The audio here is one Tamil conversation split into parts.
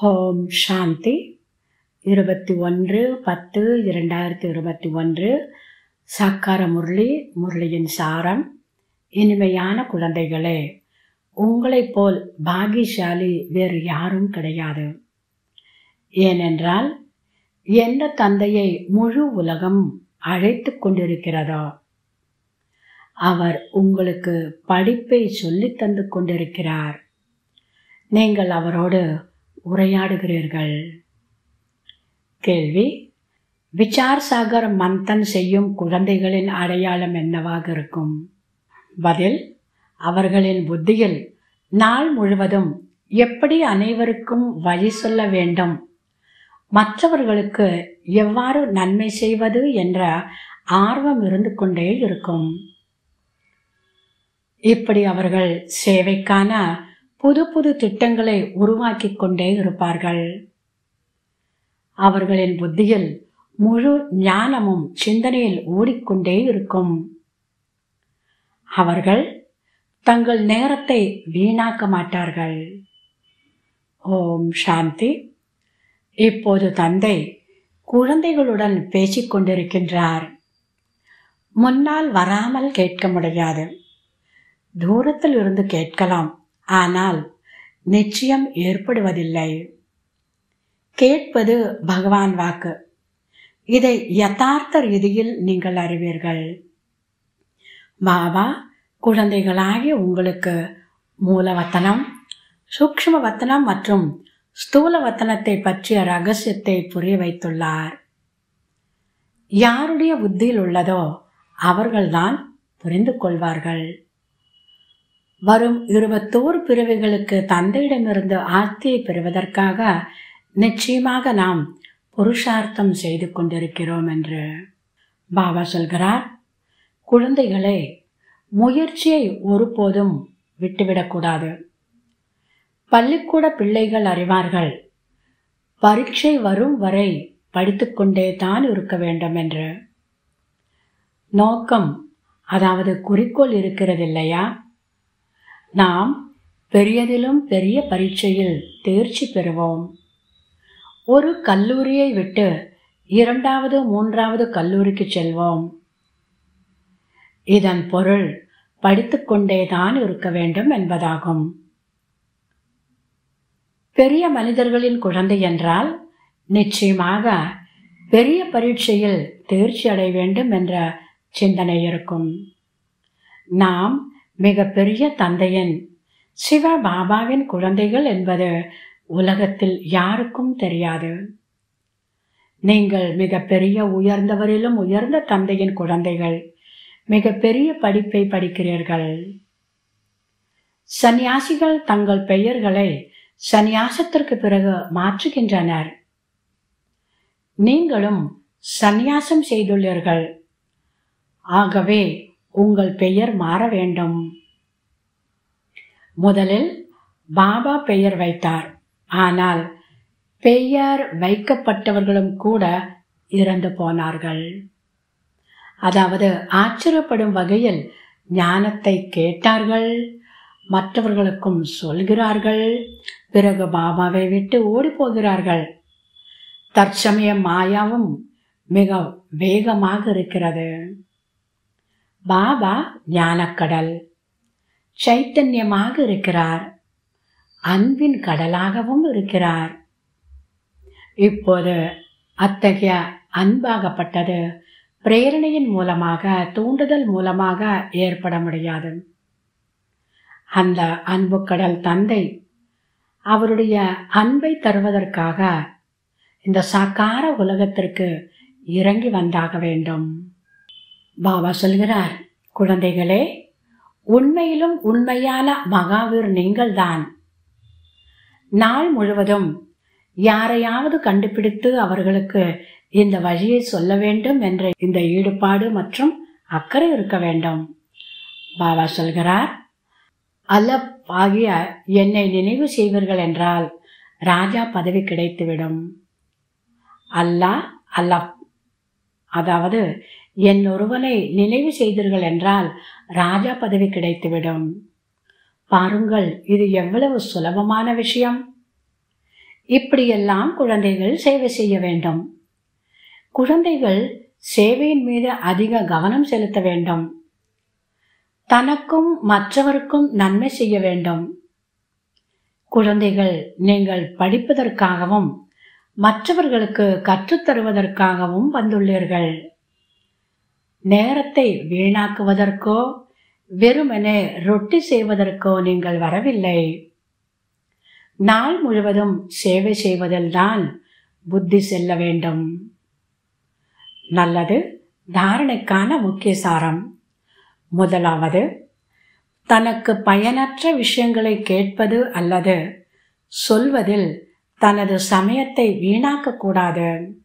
ஓம் சாந்தி இருபத்தி ஒன்று பத்து இரண்டாயிரத்தி இருபத்தி ஒன்று சாக்கார முரளி முரளியின் சாரம் இனிமையான குழந்தைகளே உங்களைப் போல் பாகியசாலி வேறு யாரும் கிடையாது ஏனென்றால் எந்த தந்தையை முழு உலகம் அழைத்து கொண்டிருக்கிறதோ அவர் உங்களுக்கு படிப்பை சொல்லித் தந்து கொண்டிருக்கிறார் நீங்கள் அவரோடு உரையாடுகிறீர்கள் கேள்வி விசார் சாகர் மந்தன் செய்யும் குழந்தைகளின் அடையாளம் என்னவாக இருக்கும் பதில் அவர்களின் புத்தியில் நாள் முழுவதும் எப்படி அனைவருக்கும் வழி சொல்ல வேண்டும் மற்றவர்களுக்கு எவ்வாறு நன்மை செய்வது என்ற ஆர்வம் இருந்து கொண்டே இருக்கும் இப்படி அவர்கள் சேவைக்கான புது புது திட்டங்களை உருவாக்கி கொண்டே இருப்பார்கள் அவர்களின் புத்தியில் முழு ஞானமும் சிந்தனையில் ஓடிக்கொண்டே இருக்கும் அவர்கள் தங்கள் நேரத்தை வீணாக்க மாட்டார்கள் ஓம் சாந்தி இப்போது தந்தை குழந்தைகளுடன் பேசிக் கொண்டிருக்கின்றார் முன்னால் வராமல் கேட்க முடியாது தூரத்தில் இருந்து கேட்கலாம் ஆனால் நிச்சயம் ஏற்படுவதில்லை கேட்பது பகவான் வாக்கு இதை யதார்த்த ரீதியில் நீங்கள் அறிவீர்கள் பாபா குழந்தைகளாகிய உங்களுக்கு மூலவத்தனம் சூக்ஷ்ம வத்தனம் மற்றும் ஸ்தூல வத்தனத்தை பற்றிய ரகசியத்தை புரிய வைத்துள்ளார் யாருடைய புத்தியில் உள்ளதோ அவர்கள்தான் புரிந்து கொள்வார்கள் வரும் இருபத்தோரு பிறவிகளுக்கு தந்தையிடமிருந்து ஆர்த்தியை பெறுவதற்காக நிச்சயமாக நாம் புருஷார்த்தம் செய்து கொண்டிருக்கிறோம் என்று பாபா சொல்கிறார் குழந்தைகளை முயற்சியை ஒருபோதும் விட்டுவிடக்கூடாது பள்ளிக்கூட பிள்ளைகள் அறிவார்கள் பரீட்சை வரும் வரை படித்துக்கொண்டே தான் இருக்க வேண்டும் என்று நோக்கம் அதாவது குறிக்கோள் இருக்கிறது இல்லையா நாம் பெரியதிலும் பெரிய பரீட்சையில் தேர்ச்சி பெறுவோம் ஒரு கல்லூரியை விட்டு இரண்டாவது மூன்றாவது கல்லூரிக்கு செல்வோம் இதன் பொருள் படித்துக்கொண்டே தான் இருக்க வேண்டும் என்பதாகும் பெரிய மனிதர்களின் குழந்தை என்றால் நிச்சயமாக பெரிய பரீட்சையில் தேர்ச்சி அடைய வேண்டும் என்ற சிந்தனை இருக்கும் நாம் மிக பெரிய தந்தையின் சிவ பாபாவின் குழந்தைகள் என்பது உலகத்தில் யாருக்கும் தெரியாது நீங்கள் மிக பெரிய உயர்ந்தவரிலும் உயர்ந்த தந்தையின் குழந்தைகள் மிக பெரிய படிப்பை படிக்கிறீர்கள் சந்நியாசிகள் தங்கள் பெயர்களை சந்நியாசத்திற்கு பிறகு மாற்றுகின்றனர் நீங்களும் சந்நியாசம் செய்துள்ளீர்கள் ஆகவே உங்கள் பெயர் மாற வேண்டும் முதலில் பாபா பெயர் வைத்தார் ஆனால் பெயர் வைக்கப்பட்டவர்களும் கூட இறந்து போனார்கள் அதாவது ஆச்சரியப்படும் வகையில் ஞானத்தை கேட்டார்கள் மற்றவர்களுக்கும் சொல்கிறார்கள் பிறகு பாபாவை விட்டு ஓடி போகிறார்கள் தற்சமய மாயாவும் மிக வேகமாக இருக்கிறது பாபா ஞானக்கடல் சைத்தன்யமாக இருக்கிறார் அன்பின் கடலாகவும் இருக்கிறார் இப்போது அத்தகைய அன்பாகப்பட்டது பிரேரணையின் மூலமாக தூண்டுதல் மூலமாக ஏற்பட முடியாது அந்த அன்பு கடல் தந்தை அவருடைய அன்பை தருவதற்காக இந்த சாக்கார உலகத்திற்கு இறங்கி வந்தாக வேண்டும் பாபா சொல்கிறார் குழந்தைகளே உண்மையிலும் உண்மையான மகாவீர் நீங்கள்தான் நாள் முழுவதும் யாரையாவது கண்டுபிடித்து அவர்களுக்கு இந்த வழியை சொல்ல வேண்டும் என்ற இந்த ஈடுபாடு மற்றும் அக்கறை இருக்க வேண்டும் பாபா சொல்கிறார் அல்லப் ஆகிய என்னை நினைவு செய்வீர்கள் என்றால் ராஜா பதவி கிடைத்துவிடும் அல்லாஹ் அல்லாஹ் அதாவது என் ஒருவனை நினைவு செய்தீர்கள் என்றால் ராஜா பதவி கிடைத்துவிடும் பாருங்கள் இது எவ்வளவு சுலபமான விஷயம் இப்படியெல்லாம் குழந்தைகள் சேவை செய்ய வேண்டும் குழந்தைகள் சேவையின் மீது அதிக கவனம் செலுத்த வேண்டும் தனக்கும் மற்றவருக்கும் நன்மை செய்ய வேண்டும் குழந்தைகள் நீங்கள் படிப்பதற்காகவும் மற்றவர்களுக்கு கற்றுத்தருவதற்காகவும் வந்துள்ளீர்கள் நேரத்தை வீணாக்குவதற்கோ வெறுமனே ரொட்டி செய்வதற்கோ நீங்கள் வரவில்லை நாள் முழுவதும் சேவை செய்வதில்தான் புத்தி செல்ல வேண்டும் நல்லது தாரணைக்கான முக்கிய சாரம் முதலாவது தனக்கு பயனற்ற விஷயங்களை கேட்பது அல்லது சொல்வதில் தனது சமயத்தை வீணாக்கக்கூடாது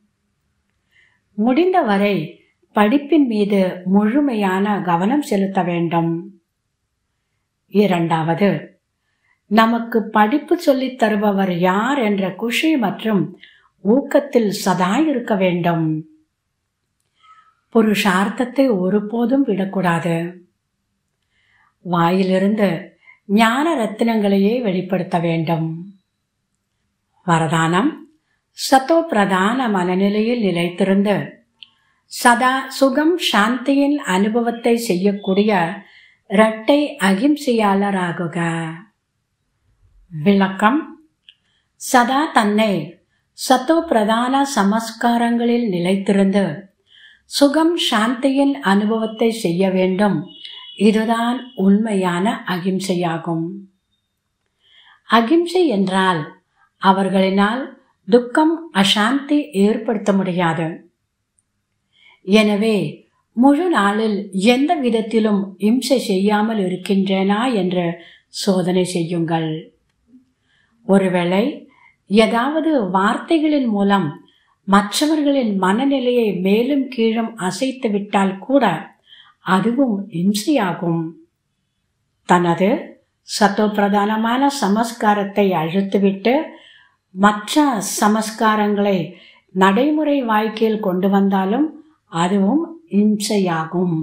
முடிந்தவரை படிப்பின் மீது முழுமையான கவனம் செலுத்த வேண்டும் இரண்டாவது நமக்கு படிப்பு சொல்லித் தருபவர் யார் என்ற குஷி மற்றும் ஊக்கத்தில் சதா இருக்க வேண்டும் புருஷார்த்தத்தை ஒருபோதும் விடக்கூடாது வாயிலிருந்து ஞான ரத்தினங்களையே வெளிப்படுத்த வேண்டும் வரதானம் சத்தோ பிரதான மனநிலையில் நிலைத்திருந்து சதா சுகம் சாந்தியின் அனுபவத்தை செய்யக்கூடிய இரட்டை அகிம்சையாளராகுக விளக்கம் சதா தன்னை சத்தோ பிரதான சமஸ்காரங்களில் நிலைத்திருந்து சுகம் சாந்தியின் அனுபவத்தை செய்ய வேண்டும் இதுதான் உண்மையான அகிம்சையாகும் அகிம்சை என்றால் அவர்களினால் துக்கம் அசாந்தி ஏற்படுத்த முடியாது எனவே முழு நாளில் எந்த விதத்திலும் இம்சை செய்யாமல் இருக்கின்றேனா என்று சோதனை செய்யுங்கள் ஒருவேளை ஏதாவது வார்த்தைகளின் மூலம் மற்றவர்களின் மனநிலையை மேலும் கீழும் அசைத்து விட்டால் கூட அதுவும் இம்சையாகும் தனது சத்தோப்பிரதானமான சமஸ்காரத்தை அழுத்துவிட்டு மற்ற சமஸ்காரங்களை நடைமுறை வாழ்க்கையில் கொண்டு வந்தாலும் அதுவும் இம்சையாகும்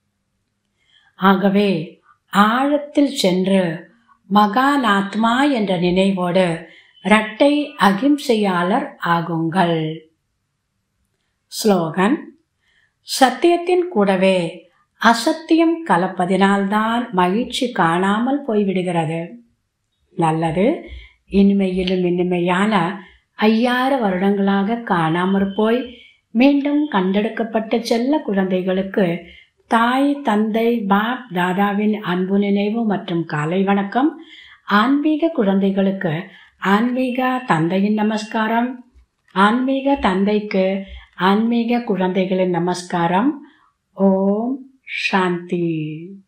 ஆகவே ஆழத்தில் சென்று மகானாத்மா என்ற நினைவோடு இரட்டை அகிம்சையாளர் ஆகுங்கள் ஸ்லோகன் சத்தியத்தின் கூடவே அசத்தியம் கலப்பதினால்தான் மகிழ்ச்சி காணாமல் போய்விடுகிறது நல்லது இனிமையிலும் இனிமையான ஐயாறு வருடங்களாக காணாமற் போய் மீண்டும் கண்டெடுக்கப்பட்ட செல்ல குழந்தைகளுக்கு தாய் தந்தை பாப் தாதாவின் அன்பு நினைவு மற்றும் காலை வணக்கம் ஆன்மீக குழந்தைகளுக்கு ஆன்மீக தந்தையின் நமஸ்காரம் ஆன்மீக தந்தைக்கு ஆன்மீக குழந்தைகளின் நமஸ்காரம் ஓம் சாந்தி